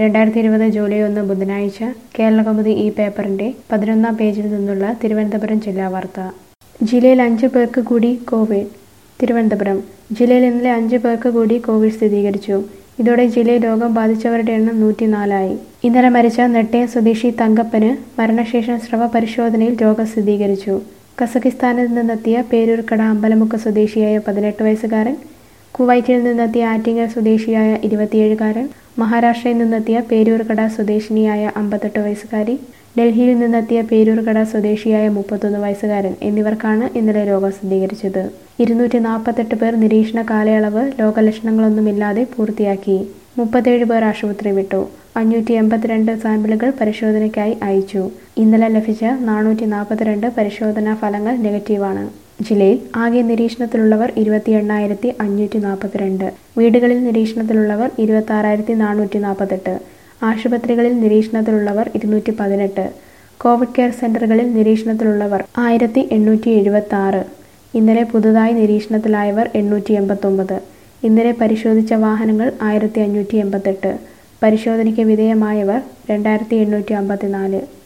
രണ്ടായിരത്തി ഇരുപത് ജൂലൈ ഒന്ന് ബുധനാഴ്ച കേരളകൗമുദി ഈ പേപ്പറിന്റെ പതിനൊന്നാം പേജിൽ നിന്നുള്ള തിരുവനന്തപുരം ജില്ലാ വാർത്ത ജില്ലയിൽ അഞ്ച് പേർക്ക് കൂടി കോവിഡ് തിരുവനന്തപുരം ജില്ലയിൽ ഇന്നലെ അഞ്ച് പേർക്ക് കൂടി കോവിഡ് സ്ഥിരീകരിച്ചു ഇതോടെ ജില്ലയിൽ രോഗം ബാധിച്ചവരുടെ എണ്ണം നൂറ്റിനാലായി ഇന്നലെ മരിച്ച നെട്ടയം സ്വദേശി തങ്കപ്പന് മരണശേഷം സ്രവ പരിശോധനയിൽ രോഗം സ്ഥിരീകരിച്ചു കസക്കിസ്ഥാനിൽ നിന്നെത്തിയ പേരൂർക്കട അമ്പലമുക്ക് സ്വദേശിയായ പതിനെട്ട് വയസ്സുകാരൻ കുവൈറ്റിൽ നിന്നെത്തിയ ആറ്റിങ്ങൽ സ്വദേശിയായ ഇരുപത്തിയേഴുകാരൻ മഹാരാഷ്ട്രയിൽ നിന്നെത്തിയ പേരൂർക്കട സ്വദേശിനിയായ അമ്പത്തെട്ട് വയസ്സുകാരി ഡൽഹിയിൽ നിന്നെത്തിയ പേരൂർക്കട സ്വദേശിയായ മുപ്പത്തൊന്ന് വയസ്സുകാരൻ എന്നിവർക്കാണ് ഇന്നലെ രോഗം സ്ഥിരീകരിച്ചത് ഇരുന്നൂറ്റി നാൽപ്പത്തെട്ട് പേർ നിരീക്ഷണ കാലയളവ് രോഗലക്ഷണങ്ങളൊന്നുമില്ലാതെ പൂർത്തിയാക്കി മുപ്പത്തേഴ് പേർ ആശുപത്രി വിട്ടു അഞ്ഞൂറ്റി എൺപത്തിരണ്ട് സാമ്പിളുകൾ പരിശോധനയ്ക്കായി അയച്ചു ഇന്നലെ ലഭിച്ച നാനൂറ്റി നാൽപ്പത്തിരണ്ട് പരിശോധനാ ഫലങ്ങൾ നെഗറ്റീവാണ് ജില്ലയിൽ ആകെ നിരീക്ഷണത്തിലുള്ളവർ ഇരുപത്തി എണ്ണായിരത്തി അഞ്ഞൂറ്റി നാൽപ്പത്തിരണ്ട് വീടുകളിൽ നിരീക്ഷണത്തിലുള്ളവർ ഇരുപത്തി ആറായിരത്തി നാനൂറ്റി നാൽപ്പത്തെട്ട് ആശുപത്രികളിൽ നിരീക്ഷണത്തിലുള്ളവർ ഇരുന്നൂറ്റി പതിനെട്ട് കോവിഡ് കെയർ സെന്ററുകളിൽ നിരീക്ഷണത്തിലുള്ളവർ ആയിരത്തി എണ്ണൂറ്റി എഴുപത്തി ആറ് ഇന്നലെ പുതുതായി നിരീക്ഷണത്തിലായവർ എണ്ണൂറ്റി എൺപത്തൊമ്പത് ഇന്നലെ പരിശോധിച്ച വാഹനങ്ങൾ ആയിരത്തി അഞ്ഞൂറ്റി എൺപത്തെട്ട് പരിശോധനയ്ക്ക് വിധേയമായവർ രണ്ടായിരത്തി എണ്ണൂറ്റി അമ്പത്തിനാല്